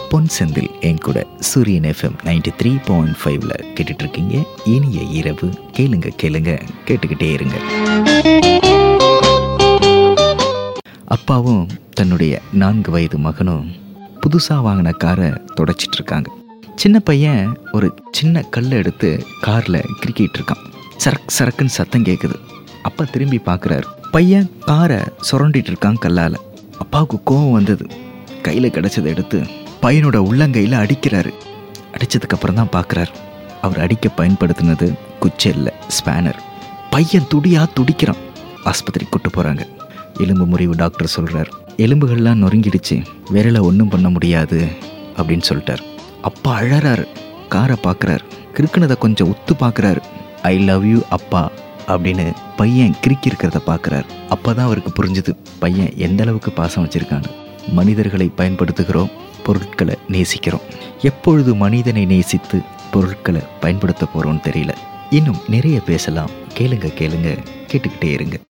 பொன் செந்தில் என் கூட சூரியன் எஃப்எம் நைன்டி த்ரீ பாயிண்ட் ஃபைவ்ல கேட்டுட்டு இருக்கீங்க இனிய இரவு கேளுங்க கேளுங்க கேட்டுக்கிட்டே இருங்க அப்பாவும் தன்னுடைய நான்கு வயது மகனும் புதுசாக வாங்கின காரை தொடச்சிட்டு இருக்காங்க சின்ன பையன் ஒரு சின்ன கல்லை எடுத்து காரில் கிரிக்கிட்டு இருக்கான் சரக் சரக்குன்னு சத்தம் கேட்குது அப்பா திரும்பி பார்க்குறாரு பையன் காரை சுரண்டிட்டு இருக்கான் கல்லால் அப்பாவுக்கு கோவம் வந்தது கையில் கிடச்சதை எடுத்து பையனோட உள்ளங்கையில் அடிக்கிறாரு அடித்ததுக்கப்புறம் தான் பார்க்குறாரு அவர் அடிக்க பயன்படுத்தினது குச்செல்ல ஸ்பேனர் பையன் துடியா துடிக்கிறான் ஆஸ்பத்திரி கூட்டு போகிறாங்க எலும்பு முறிவு டாக்டர் சொல்கிறார் எலும்புகள்லாம் நொறுங்கிடுச்சு விரலை ஒன்றும் பண்ண முடியாது அப்படின்னு சொல்லிட்டார் அப்பா அழறாரு காரை பார்க்குறாரு கிறுக்குனதை கொஞ்சம் உத்து பார்க்குறாரு ஐ லவ் யூ அப்பா அப்படின்னு பையன் கிறுக்கி இருக்கிறத பார்க்குறாரு அப்போ தான் அவருக்கு புரிஞ்சுது பையன் எந்த அளவுக்கு பாசம் வச்சுருக்கான்னு மனிதர்களை பயன்படுத்துகிறோம் பொருட்களை நேசிக்கிறோம் எப்பொழுது மனிதனை நேசித்து பொருட்களை பயன்படுத்த போகிறோம்னு தெரியல இன்னும் நிறைய பேசலாம் கேளுங்க கேளுங்க கேட்டுக்கிட்டே இருங்க